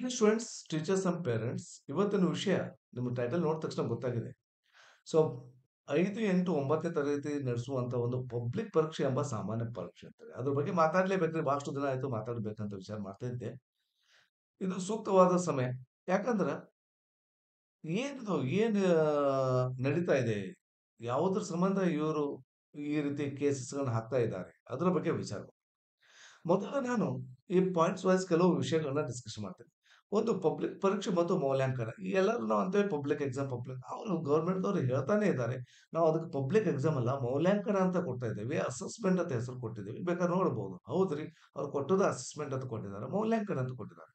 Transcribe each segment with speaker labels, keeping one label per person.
Speaker 1: Dear students teachers and parents ಇವತ್ತಿನ ವಿಷಯ ನಿಮ್ಮ ಟೈಟಲ್ ನೋಡಿದ ತಕ್ಷಣ ಗೊತ್ತಾಗಿದೆ ಸೊ ಐದು ಎಂಟು ಒಂಬತ್ತನೇ ತರಗತಿ ನಡೆಸುವಂತ ಒಂದು ಪಬ್ಲಿಕ್ ಪರೀಕ್ಷೆ ಎಂಬ ಸಾಮಾನ್ಯ ಪರೀಕ್ಷೆ ಅಂತಾರೆ ಅದ್ರ ಬಗ್ಗೆ ಮಾತಾಡ್ಲೇಬೇಕ್ರಿ ಬಹಳಷ್ಟು ದಿನ ಆಯ್ತು ಮಾತಾಡ್ಬೇಕಂತ ವಿಚಾರ ಮಾಡ್ತಾ ಇದ್ದೆ ಇದು ಸೂಕ್ತವಾದ ಸಮಯ ಯಾಕಂದ್ರೆ ಏನು ಏನ್ ನಡೀತಾ ಇದೆ ಯಾವುದ್ರ ಸಂಬಂಧ ಇವರು ಈ ರೀತಿ ಕೇಸಸ್ಗಳನ್ನ ಹಾಕ್ತಾ ಇದ್ದಾರೆ ಅದರ ಬಗ್ಗೆ ವಿಚಾರ ಮೊದಲು ನಾನು ಈ ಪಾಯಿಂಟ್ಸ್ ವೈಸ್ ಕೆಲವು ವಿಷಯಗಳನ್ನ ಡಿಸ್ಕಸ್ ಮಾಡ್ತೇನೆ ಒಂದು ಪಬ್ಲಿಕ್ ಪರೀಕ್ಷೆ ಮತ್ತು ಮೌಲ್ಯಾಂಕನ ಈ ಎಲ್ಲರೂ ನಾವು ಅಂತೇವೆ ಪಬ್ಲಿಕ್ ಎಕ್ಸಾಮ್ ಪಬ್ಲಿಕ್ ಅವರು ಗೌರ್ಮೆಂಟ್ ಅವರು ಹೇಳ್ತಾನೆ ಇದ್ದಾರೆ ನಾವು ಅದಕ್ಕೆ ಪಬ್ಲಿಕ್ ಎಕ್ಸಾಮ್ ಅಲ್ಲ ಮೌಲ್ಯಾಂಕನ ಅಂತ ಕೊಡ್ತಾ ಇದ್ದೇವೆ ಅಸೆಸ್ಮೆಂಟ್ ಅಂತ ಹೆಸರು ಕೊಟ್ಟಿದ್ದೀವಿ ಬೇಕಾದ್ರೆ ನೋಡ್ಬೋದು ಹೌದ್ರಿ ಅವ್ರು ಕೊಟ್ಟದ ಅಸೆಸ್ಮೆಂಟ್ ಅಂತ ಕೊಟ್ಟಿದ್ದಾರೆ ಮೌಲ್ಯಾಂಕನ ಅಂತ ಕೊಟ್ಟಿದ್ದಾರೆ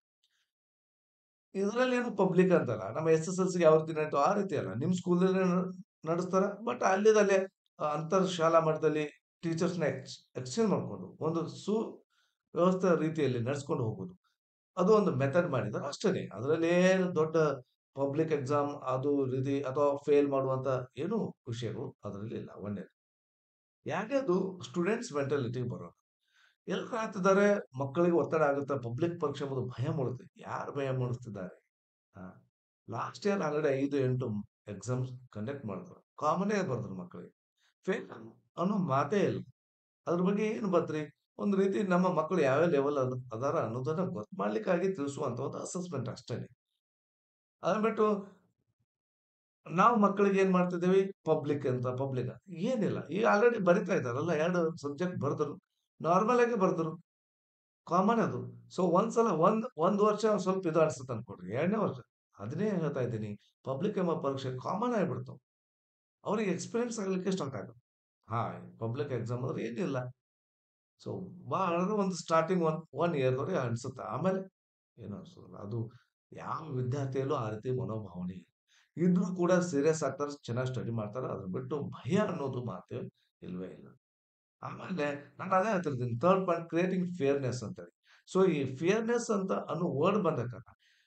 Speaker 1: ಇದರಲ್ಲಿ ಏನು ಪಬ್ಲಿಕ್ ಅಂತಲ್ಲ ನಮ್ಮ ಎಸ್ ಎಸ್ ಎಲ್ ಸಿ ಯಾವ ರೀತಿ ನಡೀತು ಆ ರೀತಿ ಅಲ್ಲ ನಿಮ್ಮ ಸ್ಕೂಲಲ್ಲಿ ನಡೆಸ್ತಾರ ಬಟ್ ಅಲ್ಲಿದಲ್ಲಿ ಅಂತರ್ ಶಾಲಾ ಮಟ್ಟದಲ್ಲಿ ಟೀಚರ್ಸ್ನ ಎಕ್ಸ್ ಎಕ್ಸ್ಚೇಂಜ್ ಮಾಡಿಕೊಂಡು ಒಂದು ಸು ವ್ಯವಸ್ಥೆ ರೀತಿಯಲ್ಲಿ ನಡೆಸ್ಕೊಂಡು ಹೋಗೋದು ಅದು ಒಂದು ಮೆಥಡ್ ಮಾಡಿದ್ದಾರೆ ಅಷ್ಟೇ ಅದರಲ್ಲಿ ಏನು ದೊಡ್ಡ ಪಬ್ಲಿಕ್ ಎಕ್ಸಾಮ್ ಅದು ರೀತಿ ಅಥವಾ ಫೇಲ್ ಮಾಡುವಂತ ಏನು ವಿಷಯಗಳು ಅದರಲ್ಲಿ ಇಲ್ಲ ಒಂದೇ ಯಾಕೆ ಅದು ಸ್ಟೂಡೆಂಟ್ಸ್ ಮೆಂಟಾಲಿಟಿಗೆ ಬರೋದು ಎಲ್ಲರೂ ಆಗ್ತಿದ್ದಾರೆ ಮಕ್ಕಳಿಗೆ ಒತ್ತಡ ಆಗುತ್ತೆ ಪಬ್ಲಿಕ್ ಪರೀಕ್ಷೆ ಒಂದು ಭಯ ಮೂಡುತ್ತೆ ಯಾರು ಭಯ ಮೂಡಿಸ್ತಿದ್ದಾರೆ ಲಾಸ್ಟ್ ಇಯರ್ ಆಲ್ರೆಡಿ ಐದು ಎಂಟು ಎಕ್ಸಾಮ್ಸ್ ಕಂಡಕ್ಟ್ ಮಾಡಿದ್ರು ಕಾಮನೇ ಬರ್ದ್ರು ಮಕ್ಕಳಿಗೆ ಫೇಲ್ ಅನ್ನೋ ಮಾತೇ ಇಲ್ಲ ಅದ್ರ ಬಗ್ಗೆ ಏನು ಬತ್ರಿ ಒಂದು ರೀತಿ ನಮ್ಮ ಮಕ್ಕಳು ಯಾವ ಲೆವೆಲ್ ಅದಾರ ಅನ್ನೋದನ್ನ ಗೊತ್ತು ಮಾಡ್ಲಿಕ್ಕಾಗಿ ತಿಳಿಸುವಂತ ಒಂದು ಅಸೆಸ್ಮೆಂಟ್ ಅಷ್ಟೇ ಅದನ್ನ ಬಿಟ್ಟು ನಾವು ಮಕ್ಕಳಿಗೆ ಏನ್ ಮಾಡ್ತಿದ್ದೇವೆ ಪಬ್ಲಿಕ್ ಅಂತ ಪಬ್ಲಿಕ್ ಏನಿಲ್ಲ ಈಗ ಆಲ್ರೆಡಿ ಬರಿತಾ ಇದ್ದಾರಲ್ಲ ಎರಡು ಸಬ್ಜೆಕ್ಟ್ ಬರೆದ್ರು ನಾರ್ಮಲ್ ಆಗಿ ಬರ್ದ್ರು ಕಾಮನ್ ಅದು ಸೊ ಒಂದ್ಸಲ ಒಂದ್ ಒಂದ್ ವರ್ಷ ಸ್ವಲ್ಪ ಇದು ಅನ್ಸುತ್ತೆ ಅನ್ಕೊಡ್ರಿ ಎರಡನೇ ವರ್ಷ ಅದನ್ನೇ ಹೇಳ್ತಾ ಇದ್ದೀನಿ ಪಬ್ಲಿಕ್ ಎಂಬ ಪರೀಕ್ಷೆ ಕಾಮನ್ ಆಗಿಬಿಡ್ತಾವ ಅವ್ರಿಗೆ ಎಕ್ಸ್ಪೀರಿಯನ್ಸ್ ಆಗ್ಲಿಕ್ಕೆ ಸ್ಟಾರ್ಟ್ ಆಗುತ್ತೆ ಹಾ ಪಬ್ಲಿಕ್ ಎಕ್ಸಾಮ್ ಅಂದ್ರೆ ಏನಿಲ್ಲ ಸೊ ಬಹಳ ಒಂದು ಸ್ಟಾರ್ಟಿಂಗ್ ಒನ್ ಒನ್ ಇಯರ್ವರೆಗೆ ಅನ್ಸುತ್ತೆ ಆಮೇಲೆ ಏನು ಅನ್ಸೋದಿಲ್ಲ ಅದು ಯಾವ ವಿದ್ಯಾರ್ಥಿಯಲ್ಲೂ ಆ ರೀತಿ ಮನೋಭಾವನೆ ಇದ್ರೂ ಕೂಡ ಸೀರಿಯಸ್ ಆಗ್ತಾರೆ ಚೆನ್ನಾಗಿ ಸ್ಟಡಿ ಮಾಡ್ತಾರೆ ಅದ್ರ ಬಿಟ್ಟು ಭಯ ಅನ್ನೋದು ಮಾತು ಇಲ್ವೇ ಇಲ್ಲ ಆಮೇಲೆ ನಾನು ಅದೇ ಹೇಳ್ತಿರ್ತೀನಿ ಥರ್ಡ್ ಪಾಯಿಂಟ್ ಕ್ರಿಯೇಟಿಂಗ್ ಫೇರ್ನೆಸ್ ಅಂತ ಹೇಳಿ ಸೊ ಈ ಫೇರ್ನೆಸ್ ಅಂತ ಅನ್ನೋ ವರ್ಡ್ ಬಂದಕ್ಕ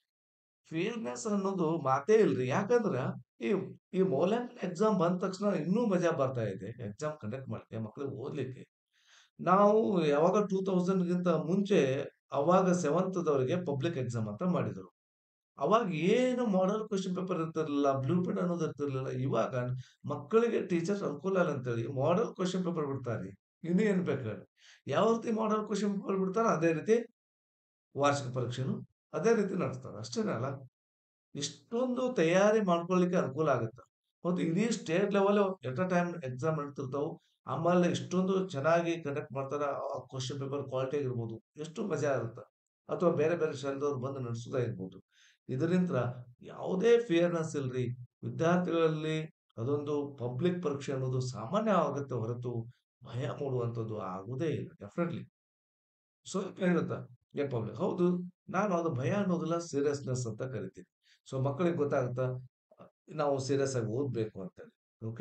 Speaker 1: ಫೇರ್ನೆಸ್ ಅನ್ನೋದು ಮಾತೇ ಇಲ್ರಿ ಯಾಕಂದ್ರ ಈ ಈ ಮೌಲ್ಯಾಂಕನ ಎಕ್ಸಾಮ್ ಬಂದ ತಕ್ಷಣ ಇನ್ನೂ ಮಜಾ ಬರ್ತಾ ಇದೆ ಎಕ್ಸಾಮ್ ಕಂಡಕ್ಟ್ ಮಾಡ್ಲಿಕ್ಕೆ ಮಕ್ಕಳಿಗೆ ಓದ್ಲಿಕ್ಕೆ ನಾವು ಯಾವಾಗ ಟೂ ತೌಸಂಡ್ಗಿಂತ ಮುಂಚೆ ಅವಾಗ ಸೆವೆಂತ್ದವರಿಗೆ ಪಬ್ಲಿಕ್ ಎಕ್ಸಾಮ್ ಅಂತ ಮಾಡಿದರು ಅವಾಗ ಏನು ಮಾಡಲ್ ಕ್ವಶನ್ ಪೇಪರ್ ಇರ್ತಿರ್ಲಿಲ್ಲ ಬ್ಲೂ ಪ್ರಿಂಟ್ ಅನ್ನೋದು ಇರ್ತಿರ್ಲಿಲ್ಲ ಇವಾಗ ಮಕ್ಕಳಿಗೆ ಟೀಚರ್ಸ್ ಅನುಕೂಲ ಇಲ್ಲ ಅಂತೇಳಿ ಮಾಡಲ್ ಕ್ವಶನ್ ಪೇಪರ್ ಬಿಡ್ತಾರೆ ಇನ್ನು ಏನ್ ಬೇಕಾದ್ರೆ ಯಾವ ರೀತಿ ಮಾಡಲ್ ಕ್ವಶನ್ ಪೇಪರ್ ಬಿಡ್ತಾರ ಅದೇ ರೀತಿ ವಾರ್ಷಿಕ ಪರೀಕ್ಷೆನು ಅದೇ ರೀತಿ ನಡೆಸ್ತಾರೆ ಅಷ್ಟೇನೇ ಅಲ್ಲ ಇಷ್ಟೊಂದು ತಯಾರಿ ಮಾಡ್ಕೊಳ್ಳಿಕ್ಕೆ ಅನುಕೂಲ ಆಗುತ್ತೆ ಮತ್ತು ಇಡೀ state level at a time exam ನಡೀತಿರ್ತಾವೆ ಆಮೇಲೆ ಇಷ್ಟೊಂದು ಚೆನ್ನಾಗಿ ಕಂಡಕ್ಟ್ ಮಾಡ್ತಾರ ಕ್ವಶನ್ ಪೇಪರ್ ಕ್ವಾಲಿಟಿ ಆಗಿರ್ಬೋದು ಎಷ್ಟು ಮಜಾ ಇರುತ್ತೆ ಅಥವಾ ಬೇರೆ ಬೇರೆ ಶಾಲೆದವ್ರು ಬಂದು ನಡೆಸೋದೇ ಇರ್ಬೋದು ಇದರಿಂದ ಯಾವುದೇ ಫೇರ್ನೆಸ್ ಇಲ್ರಿ ವಿದ್ಯಾರ್ಥಿಗಳಲ್ಲಿ ಅದೊಂದು ಪಬ್ಲಿಕ್ ಪರೀಕ್ಷೆ ಅನ್ನೋದು ಸಾಮಾನ್ಯ ಆಗುತ್ತೆ ಹೊರತು ಭಯ ಮೂಡುವಂಥದ್ದು ಆಗುವುದೇ ಇಲ್ಲ ಡೆಫಿನೆಟ್ಲಿ ಸೊ ಹೇಳುತ್ತಾ ಏನ್ ಪಬ್ಲಿಕ್ ಹೌದು ನಾನು ಅದು ಭಯ ಅನ್ನೋದಿಲ್ಲ ಸೀರಿಯಸ್ನೆಸ್ ಅಂತ ಕರಿತೀನಿ ಸೊ ಮಕ್ಕಳಿಗೆ ಗೊತ್ತಾಗುತ್ತಾ ನಾವು ಸೀರಿಯಸ್ ಆಗಿ ಓದ್ಬೇಕು ಅಂತೇಳಿ ಓಕೆ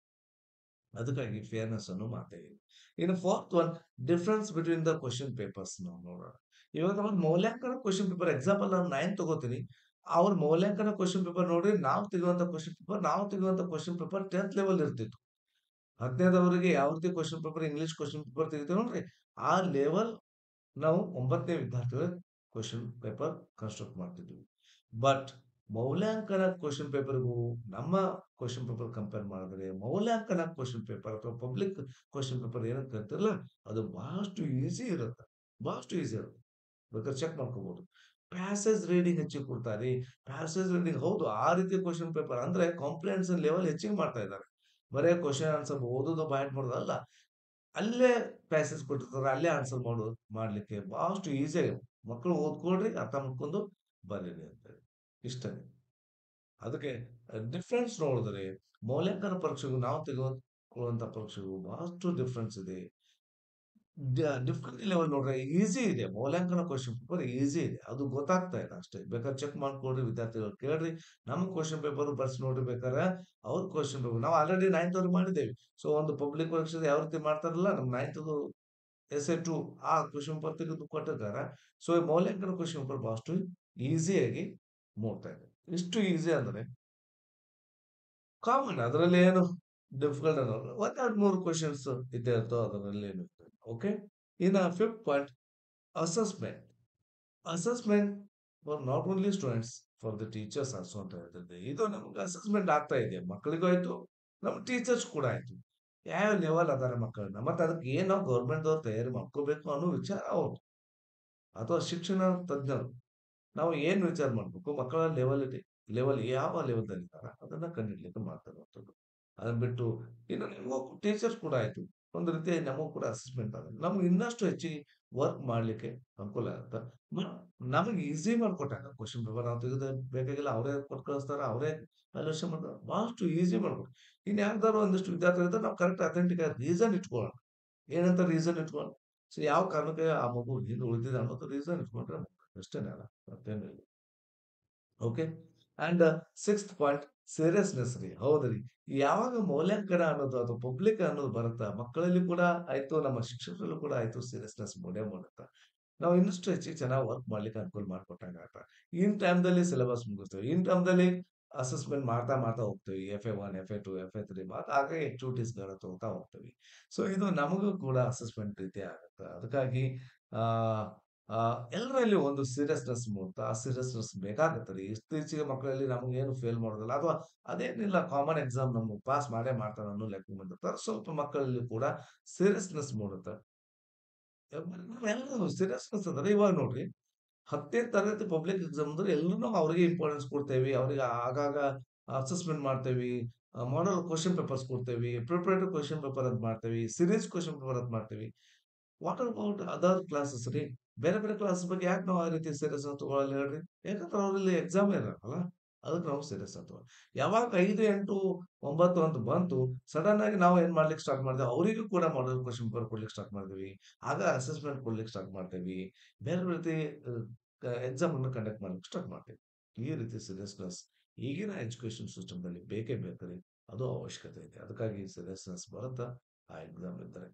Speaker 1: ಅದಕ್ಕಾಗಿ ಫೇರ್ನೆಸ್ ಅನ್ನೋ ಮಾತೇ ಇಲ್ಲ ಇನ್ನು fourth one difference between the question papers ನಾವು ನೋಡೋಣ ಇವಾಗ ಒಂದು ಮೌಲ್ಯಾಂಕನ ಕ್ವಶನ್ ಪೇಪರ್ ಎಕ್ಸಾಂಪಲ್ ನಾನು ನೈನ್ ತಗೋತೀನಿ ಅವ್ರ ಮೌಲ್ಯಾಂಕನ ಕ್ವಶನ್ ಪೇಪರ್ ನೋಡ್ರಿ ನಾವು ತೆಗೆಯುವಂತ ಕ್ವಶನ್ ಪೇಪರ್ ನಾವು ತೆಗೆಯುವಂತ ಕ್ವಶನ್ ಪೇಪರ್ ಟೆಂತ್ ಲೆವೆಲ್ ಇರ್ತಿತ್ತು ಹದಿನೈದವರೆಗೆ ಯಾವ ರೀತಿ question paper English question paper ತೆಗಿತೀವಿ ನೋಡ್ರಿ ಆ ಲೆವೆಲ್ ನಾವು ಒಂಬತ್ತನೇ ವಿದ್ಯಾರ್ಥಿಗಳ ಕ್ವಶನ್ ಪೇಪರ್ ಕನ್ಸ್ಟ್ರಕ್ಟ್ ಮಾಡ್ತಿದ್ವಿ ಬಟ್ ಮೌಲ್ಯಾಂಕನ ಕ್ವಶನ್ ಪೇಪರ್ಗೂ ನಮ್ಮ ಕ್ವಶನ್ ಪೇಪರ್ ಕಂಪೇರ್ ಮಾಡಿದ್ರೆ ಮೌಲ್ಯಾಂಕನ ಕ್ವಶನ್ ಪೇಪರ್ ಅಥವಾ ಪಬ್ಲಿಕ್ ಕ್ವಶನ್ ಪೇಪರ್ ಏನಂತ ಕರಿತಿರಲ್ಲ ಅದು ಬಹಳಷ್ಟು ಈಸಿ ಇರುತ್ತೆ ಬಹಳಷ್ಟು ಈಸಿ ಇರುತ್ತೆ ಬೇಕಾದ್ರೆ ಚೆಕ್ ಮಾಡ್ಕೋಬಹುದು ಪ್ಯಾಸೇಜ್ ರೀಡಿಂಗ್ ಹೆಚ್ಚಿಗೆ ಕೊಡ್ತಾರೆ ಪ್ಯಾಸೇಜ್ ರೀಡಿಂಗ್ ಹೌದು ಆ ರೀತಿ ಕ್ವಶನ್ ಪೇಪರ್ ಅಂದ್ರೆ ಕಾಂಪ್ರಿಹೆನ್ಷನ್ ಲೆವೆಲ್ ಹೆಚ್ಚಿಗೆ ಮಾಡ್ತಾ ಇದ್ದಾರೆ ಬರೇ ಕ್ವಶನ್ ಆನ್ಸರ್ ಓದೋದು ಬಾಯ್ಟ್ ಮಾಡೋದು ಅಲ್ಲ ಅಲ್ಲೇ ಪ್ಯಾಸೇಜ್ ಕೊಟ್ಟಿರ್ತಾರೆ ಅಲ್ಲೇ ಆನ್ಸರ್ ಮಾಡೋದು ಮಾಡ್ಲಿಕ್ಕೆ ಬಹಳಷ್ಟು ಈಸಿಯಾಗಿ ಮಕ್ಕಳು ಓದ್ಕೊಳ್ರಿ ಅರ್ಥ ಮಾಡ್ಕೊಂಡು ಬರೀರಿ ಅಂತೇಳಿ ಇಷ್ಟೇ ಅದಕ್ಕೆ ಡಿಫ್ರೆನ್ಸ್ ನೋಡಿದ್ರೆ ಮೌಲ್ಯಾಂಕನ ಪರೀಕ್ಷೆಗೂ ನಾವು ತೆಗೆದುಕೊಳ್ಳುವಂತ ಪರೀಕ್ಷೆಗೂ ಬಹಳಷ್ಟು ಡಿಫ್ರೆನ್ಸ್ ಇದೆ ಡಿಫ್ರೆಂಟ್ ಲೆವೆಲ್ ನೋಡ್ರೆ ಈಸಿ ಇದೆ ಮೌಲ್ಯಾಂಕನ ಕ್ವಶನ್ ಪೇಪರ್ ಈಸಿ ಇದೆ ಅದು ಗೊತ್ತಾಗ್ತಾ ಇಲ್ಲ ಅಷ್ಟೇ ಬೇಕಾದ್ರೆ ಚೆಕ್ ಮಾಡ್ಕೊಡ್ರಿ ವಿದ್ಯಾರ್ಥಿಗಳು ಕೇಳ್ರಿ ನಮ್ಮ ಕ್ವಶನ್ ಪೇಪರ್ ಬರ್ಸಿ ನೋಡ್ರಿ ಬೇಕಾದ್ರೆ ಅವ್ರ ಕ್ವಶನ್ ಪೇಪರ್ ನಾವು ಆಲ್ರೆಡಿ ನೈನ್ತ್ ಅವ್ರಿಗೆ ಮಾಡಿದ್ದೇವೆ ಸೊ ಒಂದು ಪಬ್ಲಿಕ್ ಪರೀಕ್ಷೆ ಯಾವ ರೀತಿ ಮಾಡ್ತಾರಲ್ಲ ನಮ್ ನೈನ್ತ್ ಎಸ್ ಎ ಟು ಆ ಕ್ವಶನ್ ಪೇಪರ್ ತೆಗೆದು ಕೊಟ್ಟಿದ್ದಾರೆ ಸೊ ಈ ಮೌಲ್ಯಾಂಕನ ಕ್ವಶನ್ ಪೇಪರ್ ಬಹಳಷ್ಟು ಈಸಿಯಾಗಿ ಮೂಡ್ತಾ ಇದೆ ಇಷ್ಟು ಈಸಿ ಅಂದ್ರೆ ಕಾಮನ್ ಅದರಲ್ಲಿ ಏನು ಡಿಫಿಕಲ್ಟ್ ಅನ್ನೋದು ಒಂದೆರಡು ಮೂರು ಕ್ವಶನ್ಸ್ ಇದ್ದೇ ಇರ್ತೋ ಅದರಲ್ಲಿ ಏನು ಓಕೆ ಇನ್ನು fifth point assessment assessment for not only students for the teachers also ಅಂತ ಹೇಳ್ತಿದ್ದೆ ಇದು ನಮ್ಗೆ ಅಸೆಸ್ಮೆಂಟ್ ಆಗ್ತಾ ಇದೆ ಮಕ್ಕಳಿಗೂ ಆಯ್ತು ನಮ್ಮ ಟೀಚರ್ಸ್ ಕೂಡ ಆಯ್ತು ಯಾವ ಲೆವೆಲ್ ಅದಾರ ಮಕ್ಕಳನ್ನ ಮತ್ತೆ ಅದಕ್ಕೆ ಏನ್ ನಾವು ಗೌರ್ಮೆಂಟ್ ಅವ್ರು ತಯಾರಿ ಮಾಡ್ಕೋಬೇಕು ಅನ್ನೋ ವಿಚಾರ ಅವ್ರು ಅಥವಾ ಶಿಕ್ಷಣ ತಜ್ಞರು ನಾವು ಏನ್ ವಿಚಾರ ಮಾಡ್ಬೇಕು ಮಕ್ಕಳ ಲೆವೆಲ್ ಲೆವೆಲ್ ಯಾವ ಲೆವೆಲ್ ಇದ್ದಾರ ಅದನ್ನ ಕಂಡಿಡ್ಲಿಕ್ಕೆ ಮಾಡ್ತಿರುವಂಥದ್ದು ಅದನ್ನ ಬಿಟ್ಟು ಇನ್ನು ನಿಮಗೂ ಟೀಚರ್ಸ್ ಕೂಡ ಆಯ್ತು ಒಂದು ರೀತಿ ನಮಗೂ ಕೂಡ ಅಸೆಸ್ಮೆಂಟ್ ಆಗುತ್ತೆ ನಮ್ಗೆ ಇನ್ನಷ್ಟು ಹೆಚ್ಚಿಗೆ ವರ್ಕ್ ಮಾಡ್ಲಿಕ್ಕೆ ಅನುಕೂಲ ಆಗುತ್ತೆ ನಮಗೆ ಈಸಿ ಮಾಡ್ಕೊಟ್ಟಾಗ ಕ್ವಶನ್ ಪೇಪರ್ ನಾವು ತೆಗೆದು ಬೇಕಾಗಿಲ್ಲ ಅವರೇ ಕೊಟ್ಟು ಕಳಿಸ್ತಾರ ಅವರೇ ವ್ಯಾಲ್ಯೂಷನ್ ಮಾಡ್ತಾರೆ ಬಹಳಷ್ಟು ಈಸಿ ಮಾಡ್ಕೊಟ್ಟು ಇನ್ನು ಯಾವ್ದಾದ್ರು ಒಂದಿಷ್ಟು ವಿದ್ಯಾರ್ಥಿ ಇದ್ರೆ ನಾವು ಕರೆಕ್ಟ್ ಅಥೆಂಟಿಕ್ ರೀಸನ್ ಇಟ್ಕೊಳ್ಳೋಣ ಏನಂತ ರೀಸನ್ ಇಟ್ಕೊಳ್ಳೋಣ ಸೊ ಯಾವ ಕಾರಣಕ್ಕೆ ಆ ಮಗು ಹಿಂದೆ ಉಳಿದಿದೆ ಅನ್ನೋದು ರೀಸನ್ ಇಟ್ಕೊಂಡ್ರೆ ಅಷ್ಟೇನೆ ಅಲ್ಲ ಮತ್ತೇನಿಲ್ಲ okay and sixth point seriousness ರೀ ಹೌದ್ರಿ ಯಾವಾಗ ಮೌಲ್ಯಾಂಕನ ಅನ್ನೋದು ಅದು ಪಬ್ಲಿಕ್ ಅನ್ನೋದು ಬರುತ್ತಾ ಮಕ್ಕಳಲ್ಲಿ ಕೂಡ ಆಯ್ತು ನಮ್ಮ ಶಿಕ್ಷಕರಲ್ಲೂ ಕೂಡ ಆಯ್ತು ಸೀರಿಯಸ್ನೆಸ್ ಮೂಡೇ ಮಾಡುತ್ತಾ ನಾವು ಇನ್ನಷ್ಟು ಹೆಚ್ಚಿಗೆ ಚೆನ್ನಾಗಿ ವರ್ಕ್ ಮಾಡ್ಲಿಕ್ಕೆ ಅನುಕೂಲ ಮಾಡ್ಕೊಟ್ಟಂಗ ಆತ ಇನ್ ಟೈಮ್ದಲ್ಲಿ ಸಿಲೆಬಸ್ ಮುಗಿಸ್ತೇವೆ ಇನ್ ಟೈಮ್ದಲ್ಲಿ ಅಸೆಸ್ಮೆಂಟ್ ಮಾಡ್ತಾ ಮಾಡ್ತಾ ಹೋಗ್ತೇವೆ F A one F A two F A three ಮಾಡ್ತಾ ಹಾಗೆ ಆಕ್ಟಿವಿಟೀಸ್ಗಳ ತಗೋತಾ ಹೋಗ್ತೇವೆ ಸೊ ಇದು ನಮಗೂ ಕೂಡ ಅಸೆಸ್ಮೆಂಟ್ ರೀತಿ ಆಗುತ್ತೆ ಅದಕ್ಕಾಗಿ ಆ ಆ ಎಲ್ಲರಲ್ಲಿ ಒಂದು ಸೀರಿಯಸ್ನೆಸ್ ಮೂಡ್ತಾ ಆ ಸೀರಿಯಸ್ನೆಸ್ ಬೇಕಾಗತ್ತೆ ರೀ ಇತ್ತೀಚೆಗೆ ಮಕ್ಕಳಲ್ಲಿ ನಮ್ಗೆ ಏನು ಫೇಲ್ ಮಾಡೋದಿಲ್ಲ ಅಥವಾ ಅದೇನಿಲ್ಲ ಕಾಮನ್ ಎಕ್ಸಾಮ್ ನಮ್ಗೆ ಪಾಸ್ ಮಾಡೇ ಮಾಡ್ತಾರೆ ಅನ್ನೋ ಲೆಕ್ಕ ಬಂದಿರ್ತಾರೆ ಸ್ವಲ್ಪ ಮಕ್ಕಳಲ್ಲಿ ಕೂಡ ಸೀರಿಯಸ್ನೆಸ್ ಮೂಡುತ್ತೆ ನಾವೆಲ್ಲ ಸೀರಿಯಸ್ನೆಸ್ ಅಂದ್ರೆ ಇವಾಗ ನೋಡ್ರಿ ಹತ್ತನೇ ತರಗತಿ ಪಬ್ಲಿಕ್ ಎಕ್ಸಾಮ್ ಅಂದ್ರೆ ಎಲ್ಲರೂ ಅವ್ರಿಗೆ ಇಂಪಾರ್ಟೆನ್ಸ್ ಕೊಡ್ತೇವಿ ಅವ್ರಿಗೆ ಆಗಾಗ ಅಸೆಸ್ಮೆಂಟ್ ಮಾಡ್ತೇವಿ ಮಾಡಲ್ ಕ್ವಶನ್ ಪೇಪರ್ಸ್ ಕೊಡ್ತೇವಿ ಪ್ರಿಪರೇಟರಿ ಕ್ವಶನ್ ಪೇಪರ್ ಅಂತ ಮಾಡ್ತೇವಿ ಸೀರೀಸ್ ಕ್ವಶನ್ ಪೇಪರ್ ಅಂತ ಮಾಡ್ತೇವಿ ವಾಟ್ ಅಬೌಟ್ ಅದರ್ ಕ್ಲಾಸಸ್ ರೀ ಬೇರೆ ಬೇರೆ ಕ್ಲಾಸ್ ಬಗ್ಗೆ ಯಾಕೆ ನಾವು ಆ ರೀತಿ ಸೀರಿಯಸ್ ತಗೊಳ್ಳಲ್ಲ ಹೇಳ್ರಿ ಯಾಕಂದ್ರೆ ಅವ್ರಲ್ಲಿ ಎಕ್ಸಾಮ್ ಇರಲ್ಲ ಅದಕ್ಕೆ ನಾವು ಸೀರಿಯಸ್ ತಗೋ ಯಾವಾಗ ಐದು ಎಂಟು ಒಂಬತ್ತು ಅಂತ ಬಂತು ಸಡನ್ ಆಗಿ ನಾವು ಏನ್ ಮಾಡ್ಲಿಕ್ಕೆ ಸ್ಟಾರ್ಟ್ ಮಾಡಿದ್ವಿ ಅವರಿಗೂ ಕೂಡ ಮಾಡಲ್ ಕ್ವಶನ್ ಪೇಪರ್ ಕೊಡ್ಲಿಕ್ಕೆ ಸ್ಟಾರ್ಟ್ ಮಾಡಿದ್ವಿ ಆಗ ಅಸೆಸ್ಮೆಂಟ್ ಕೊಡ್ಲಿಕ್ಕೆ ಸ್ಟಾರ್ಟ್ ಮಾಡ್ತೇವಿ ಬೇರೆ ರೀತಿ ಎಕ್ಸಾಮ್ ಅನ್ನು ಕಂಡಕ್ಟ್ ಮಾಡ್ಲಿಕ್ಕೆ ಸ್ಟಾರ್ಟ್ ಮಾಡ್ತೇವೆ ಈ ರೀತಿ ಸೀರಿಯಸ್ನೆಸ್ ಈಗಿನ ಎಜುಕೇಶನ್ ಸಿಸ್ಟಮ್ದಲ್ಲಿ ಬೇಕೇ ಬೇಕ್ರಿ ಅದು ಅವಶ್ಯಕತೆ ಇದೆ ಅದಕ್ಕಾಗಿ ಸೀರಿಯಸ್ನೆಸ್ ಬರುತ್ತಾ ಆ ಎಕ್ಸಾಮ್ ಇದ್ದರೆ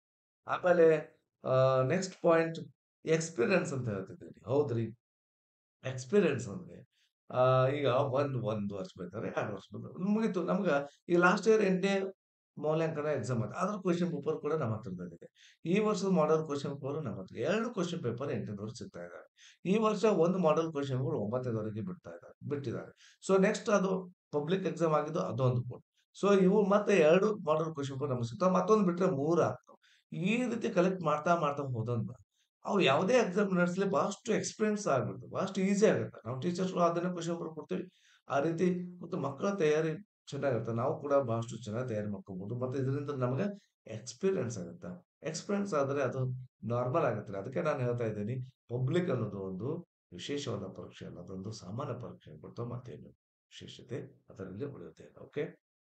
Speaker 1: ಆಮೇಲೆ ನೆಕ್ಸ್ಟ್ ಪಾಯಿಂಟ್ ಎಕ್ಸ್ಪೀರಿಯನ್ಸ್ ಅಂತ ಹೇಳ್ತಿದ್ದೀನಿ ಹೌದ್ರಿ ಎಕ್ಸ್ಪೀರಿಯನ್ಸ್ ಅಂದ್ರೆ ಆ, ಈಗ ಒಂದ್ ಒಂದ್ ವರ್ಷ ಬೇಕಾದ್ರೆ ಎರಡು ವರ್ಷ ಬೇಕಾದ್ರೆ ಮುಗೀತು ನಮ್ಗ ಈ ಲಾಸ್ಟ್ ಇಯರ್ ಎಂಟನೇ ಮೌಲ್ಯಾಂಕನ ಎಕ್ಸಾಮ್ ಆಯ್ತು ಅದ್ರ ಕ್ವಶನ್ ಪೇಪರ್ ಕೂಡ ನಮ್ಮ ಹತ್ರದಲ್ಲಿದೆ ಈ ವರ್ಷದ ಮಾಡಲ್ ಕ್ವಶನ್ ಪೇಪರ್ ನಮ್ಮ ಹತ್ರ ಎರಡು ಕ್ವಶನ್ ಪೇಪರ್ ಎಂಟನೇದವ್ರಿಗೆ ಸಿಗ್ತಾ ಇದ್ದಾರೆ ಈ ವರ್ಷ ಒಂದು ಮಾಡಲ್ ಕ್ವಶನ್ ಪೇಪರ್ ಒಂಬತ್ತನೇದವರೆಗೆ ಬಿಡ್ತಾ ಇದ್ದಾರೆ ಬಿಟ್ಟಿದ್ದಾರೆ ಸೊ ನೆಕ್ಸ್ಟ್ ಅದು ಪಬ್ಲಿಕ್ ಎಕ್ಸಾಮ್ ಆಗಿದ್ದು ಅದೊಂದು ಕೂಡ ಸೊ ಇವು ಮತ್ತೆ ಎರಡು ಮಾಡಲ್ ಕ್ವಶನ್ ಪೇಪರ್ ನಮ್ಗೆ ಸಿಗ್ತಾವೆ ಮತ್ತೊಂದು ಬಿಟ್ರೆ ಮೂರು ಆಗ್ತಾವೆ ಈ ರೀತಿ ಕಲೆಕ್ಟ್ ಮಾಡ್ತಾ ಮಾಡ್ತಾ ಹೋದಂಗ ಅವು ಯಾವುದೇ ಎಕ್ಸಾಮ್ ನಡೆಸಲಿ ಬಹಳಷ್ಟು ಎಕ್ಸ್ಪೀರಿಯನ್ಸ್ ಆಗ್ಬಿಡ್ತದೆ ಬಹಳಷ್ಟು ಈಸಿ ಆಗುತ್ತೆ ನಾವು ಟೀಚರ್ಸ್ಗಳು ಅದನ್ನ ಕ್ವಶನ್ ಪೇಪರ್ ಕೊಡ್ತೀವಿ ಆ ರೀತಿ ಮತ್ತು ಮಕ್ಕಳ ತಯಾರಿ ಚೆನ್ನಾಗಿರುತ್ತೆ ನಾವು ಕೂಡ ಬಹಳಷ್ಟು ಚೆನ್ನಾಗಿ ತಯಾರಿ ಮಾಡ್ಕೋಬಹುದು ಮತ್ತೆ ಇದರಿಂದ ನಮಗೆ ಎಕ್ಸ್ಪೀರಿಯನ್ಸ್ ಆಗುತ್ತೆ ಎಕ್ಸ್ಪೀರಿಯನ್ಸ್ ಆದರೆ ಅದು ನಾರ್ಮಲ್ ಆಗುತ್ತೆ ಅದಕ್ಕೆ ನಾನು ಹೇಳ್ತಾ ಇದ್ದೀನಿ ಪಬ್ಲಿಕ್ ಅನ್ನೋದು ಒಂದು ವಿಶೇಷವಾದ ಪರೀಕ್ಷೆ ಅಲ್ಲ ಅದೊಂದು ಸಾಮಾನ್ಯ ಪರೀಕ್ಷೆ ಬಿಟ್ಟು ಮತ್ತೇನು ವಿಶೇಷತೆ ಅದರಲ್ಲಿ ಉಳಿಯುತ್ತೆ ಓಕೆ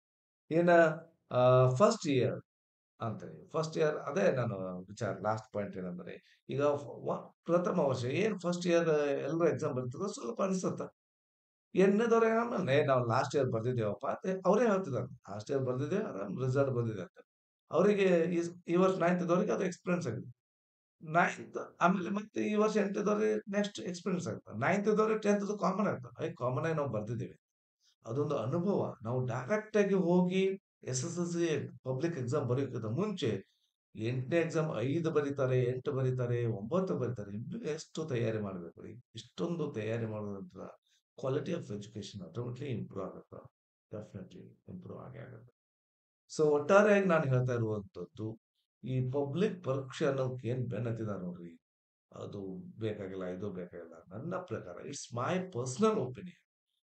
Speaker 1: ಇನ್ನ ಫಸ್ಟ್ ಇಯರ್ ಅಂತಾರೆ ಫಸ್ಟ್ ಇಯರ್ ಅದೇ ನಾನು ವಿಚಾರ ಲಾಸ್ಟ್ ಪಾಯಿಂಟ್ ಏನಂದ್ರೆ ಈಗ ವ- ಪ್ರಥಮ ವರ್ಷ ಏನ್ ಫಸ್ಟ್ ಇಯರ್ ಎಲ್ಲರೂ ಎಕ್ಸಾಮ್ ಬರ್ತದೋ ಸ್ವಲ್ಪ ಅನ್ಸುತ್ತ ಎರಡನೇದವ್ರೆ ಆಮೇಲೆ ನಾವು ಲಾಸ್ಟ್ ಇಯರ್ ಬರ್ದಿದ್ದೇವಪ್ಪ ಅಂತ ಅವರೇ ಹೇಳ್ತಿದ್ದಾರೆ ಲಾಸ್ಟ್ ಇಯರ್ ಬರ್ದಿದ್ದೇವೆ ಆರಾಮ್ ರಿಸಲ್ಟ್ ಬಂದಿದೆ ಅಂತ ಅವರಿಗೆ ಈ ಈ ವರ್ಷ ನೈನ್ತ್ದವ್ರಿಗೆ ಅದು ಎಕ್ಸ್ಪೀರಿಯನ್ಸ್ ಆಗಿದೆ ನೈನ್ತ್ ಆಮೇಲೆ ಮತ್ತೆ ಈ ವರ್ಷ ಎಂಟನೇದವ್ರಿಗೆ ನೆಕ್ಸ್ಟ್ ಎಕ್ಸ್ಪೀರಿಯನ್ಸ್ ಆಗ್ತದೆ ನೈನ್ತ್ದವ್ರಿಗೆ ಟೆಂತ್ ಕಾಮನ್ ಆಗ್ತದೆ ಕಾಮನ್ ಆಗಿ ನಾವು ಬರ್ದಿದ್ದೇವೆ ಅದೊಂದು ಅನುಭವ ನಾವು ಡೈರೆಕ್ಟ್ ಆಗಿ ಹೋಗಿ S S L C public exam ಬರೆಯೋಕ್ಕಿಂತ ಮುಂಚೆ ಎಂಟನೇ ಎಕ್ಸಾಮ್ ಐದು ಬರೀತಾರೆ ಎಂಟು ಬರೀತಾರೆ ಒಂಬತ್ತು ಬರೀತಾರೆ ಇನ್ನು ಎಷ್ಟು ತಯಾರಿ ಮಾಡಬೇಕು ರೀ ಇಷ್ಟೊಂದು ತಯಾರಿ ಮಾಡೋದಂತ್ರ quality of education automatically improve ಆಗುತ್ತೆ ಡೆಫಿನೆಟ್ಲಿ ಇಂಪ್ರೂವ್ ಆಗೇ ಆಗುತ್ತೆ ಸೊ ಒಟ್ಟಾರೆಯಾಗಿ ನಾನು ಹೇಳ್ತಾ ಇರುವಂತದ್ದು ಈ ಪಬ್ಲಿಕ್ ಪರೀಕ್ಷೆ ಅನ್ನೋದಕ್ಕೆ ಏನ್ ಬೆನ್ನತ್ತಿದ ನೋಡ್ರಿ ಅದು ಬೇಕಾಗಿಲ್ಲ ಇದು ಬೇಕಾಗಿಲ್ಲ ನನ್ನ ಪ್ರಕಾರ ಇಟ್ಸ್ ಮೈ ಪರ್ಸನಲ್ ಒಪಿನಿಯನ್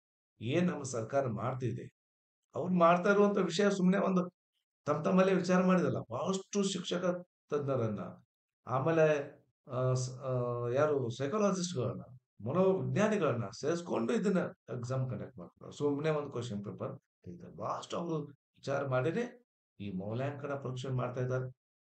Speaker 1: ಏನ್ ನಮ್ಮ ಸರ್ಕಾರ ಮಾಡ್ತಿದೆ ಅವ್ರು ಮಾಡ್ತಾ ಇರುವಂತ ವಿಷಯ ಸುಮ್ಮನೆ ಒಂದು ತಮ್ಮ ತಮ್ಮಲ್ಲೇ ವಿಚಾರ ಮಾಡಿದಲ್ಲ ಬಹಳಷ್ಟು ಶಿಕ್ಷಕ ತಜ್ಞರನ್ನ ಆಮೇಲೆ ಆ, ಸ- ಆ, ಯಾರು ಸೈಕಾಲಜಿಸ್ಟ್ಗಳನ್ನ ಮನೋವಿಜ್ಞಾನಿಗಳನ್ನ ಸೇರಿಸ್ಕೊಂಡು ಇದನ್ನ ಎಕ್ಸಾಮ್ ಕಂಡಕ್ಟ್ ಮಾಡ್ತಾರೆ ಸುಮ್ಮನೆ ಒಂದು ಕ್ವಶನ್ ಪೇಪರ್ ಬಹಳಷ್ಟು ಅವರು ವಿಚಾರ ಮಾಡಿನೇ ಈ ಮೌಲ್ಯಾಂಕನ ಪರೀಕ್ಷೆ ಮಾಡ್ತಾ ಇದ್ದಾರೆ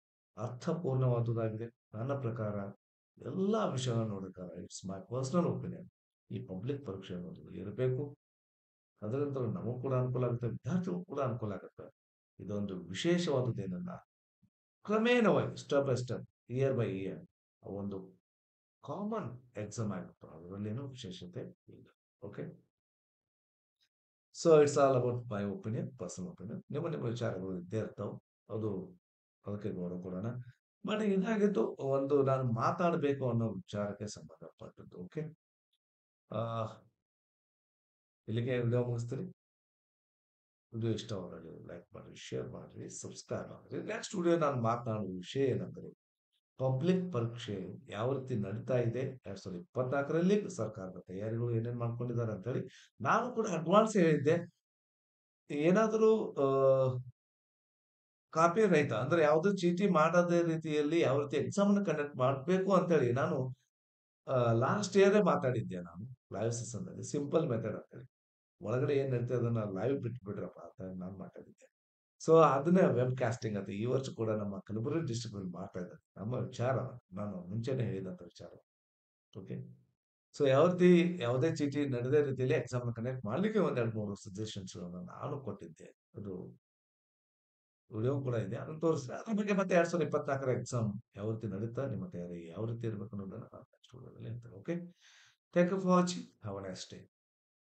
Speaker 1: ಅರ್ಥಪೂರ್ಣವಾದುದಾಗಿದೆ ನನ್ನ ಪ್ರಕಾರ ಎಲ್ಲಾ ವಿಷಯಗಳನ್ನ ನೋಡಿದಾಗ ಇಟ್ಸ್ ಮೈ ಪರ್ಸನಲ್ ಒಪಿನಿಯನ್ ಈ ಪಬ್ಲಿಕ್ ಪರೀಕ್ಷೆ ಅನ್ನೋದು ಇರಬೇಕು ಅದರಿಂದ ನಮಗೂ ಕೂಡ ಅನುಕೂಲ ಆಗುತ್ತೆ ವಿದ್ಯಾರ್ಥಿಗೂ ಕೂಡ ಅನುಕೂಲ ಆಗುತ್ತೆ ಇದೊಂದು ವಿಶೇಷವಾದದ್ದು ಏನನ್ನ ಕ್ರಮೇಣವಾಗಿ step by step year by year ಒಂದು ಕಾಮನ್ ಎಕ್ಸಾಮ್ ಆಗುತ್ತೆ ಅದರಲ್ಲೇನೂ ವಿಶೇಷತೆ ಇಲ್ಲ okay so it's all about my opinion personal opinion ನಿಮ್ಮ ನಿಮ್ಮ ವಿಚಾರಗಳು ಇದ್ದೇ ಇರ್ತಾವೆ ಅದು ಅದಕ್ಕೆ ಗೌರವ ಕೊಡೋಣ ಬಟ್ ಇದಾಗಿದ್ದು ಒಂದು ನಾನು ಮಾತಾಡಬೇಕು ಅನ್ನೋ ವಿಚಾರಕ್ಕೆ ಸಂಬಂಧಪಟ್ಟದ್ದು ಓಕೆ ಆ ಇಲ್ಲಿಗೆ ವಿಡಿಯೋ ಮುಗಿಸ್ತೀನಿ. ವಿಡಿಯೋ ಇಷ್ಟವಾದಲ್ಲಿ ಲೈಕ್ ಮಾಡಿ, ಶೇರ್ ಮಾಡಿ, ಸಬ್ಸ್ಕ್ರೈಬ್ ಆಗ್ರಿ. ನೆಕ್ಸ್ಟ್ ವಿಡಿಯೋ ನಾನು ಮಾತನಾಡುವ ವಿಷಯ ಏನೆಂದರೆ, ಪಬ್ಲಿಕ್ ಪರೀಕ್ಷೆ ಯಾವ ರೀತಿ ನಡೀತಾ ಇದೆ 2024ರಲ್ಲಿ ಸರ್ಕಾರದ ತಯಾರಿಗಳು ಏನೇನು ಮಾಡ್ಕೊಂಡಿದ್ದಾರೆ ಅಂತ ಹೇಳಿ ನಾನು ಕೂಡ ಅಡ್ವಾನ್ಸ್ ಹೇಳಿದ್ದೆ. ಏನಾದರೂ ಆ ಕಾಪಿ ರಹಿತ ಅಂದ್ರೆ ಯಾವುದೇ ಚೀಟಿ ಮಾಡದೇ ರೀತಿಯಲ್ಲಿ ಯಾವ ರೀತಿ ಎಕ್ಸಾಮ್‌ನ ಕಂಡಕ್ಟ್ ಮಾಡಬೇಕು ಅಂತ ಹೇಳಿ ನಾನು ಆ ಲಾಸ್ಟ್ ಇಯರೇ ಮಾತಾಡಿದ್ದೆ ನಾನು ಲೈವ್ ಸೆಷನ್‌ನಲ್ಲಿ ಸಿಂಪಲ್ ಮೆಥಡ್ ಅಂತ ಹೇಳಿ. ಒಳಗಡೆ ಏನ್ ನಡೀತದೆ ಅದನ್ನ ಲೈವ್ ಬಿಟ್ಬಿಡ್ರಪ್ಪ ಅಂತ ನಾನು ಮಾತಾಡಿದ್ದೆ. ಸೊ ಅದನ್ನೇ ವೆಬ್ ಕಾಸ್ಟಿಂಗ್ ಅಂತ ಈ ವರ್ಷ ಕೂಡ ನಮ್ಮ ಕಲಬುರಗಿ ಡಿಸ್ಟ್ರಿಕ್ಟ್‌ನಲ್ಲಿ ಮಾಡ್ತಾ ಇದ್ದಾರೆ. ನಮ್ಮ ವಿಚಾರ ನಾನು ಮುಂಚೆನೆ ಹೇಳಿದಂತ ವಿಚಾರ. ಓಕೆ. ಸೊ ಯಾವ ರೀತಿ ಯಾವುದೇ ಚೀಟಿ ನಡೆದೇ ರೀತಿಯಲ್ಲಿ ಎಕ್ಸಾಮ್‌ನ ಕಂಡಕ್ಟ್ ಮಾಡ್ಲಿಕ್ಕೆ ಒಂದ್ 2, 3 ಸಜೆಷನ್ಸ್‌ಗಳನ್ನ ನಾನು ಕೊಟ್ಟಿದ್ದೆ. ಅದು ವಿಡಿಯೋ ಕೂಡ ಇದೆ. ಅದನ್ನ ತೋರಿಸಿದೆ. ಅದ್ರ ಬಗ್ಗೆ ಮತ್ತೆ 2024ರ ಎಕ್ಸಾಮ್ ಯಾವ ರೀತಿ ನಡೀತಾ ನಿಮ್ಮ ತಯಾರಿ ಯಾವ ರೀತಿ ಇರಬೇಕು ಅನ್ನೋದನ್ನ ನಾನು ನೆಕ್ಸ್ಟ್ ವಿಡಿಯೋದಲ್ಲಿ ಹೇಳ್ತೇನೆ. Okay. Thank you for watching. Have a nice day.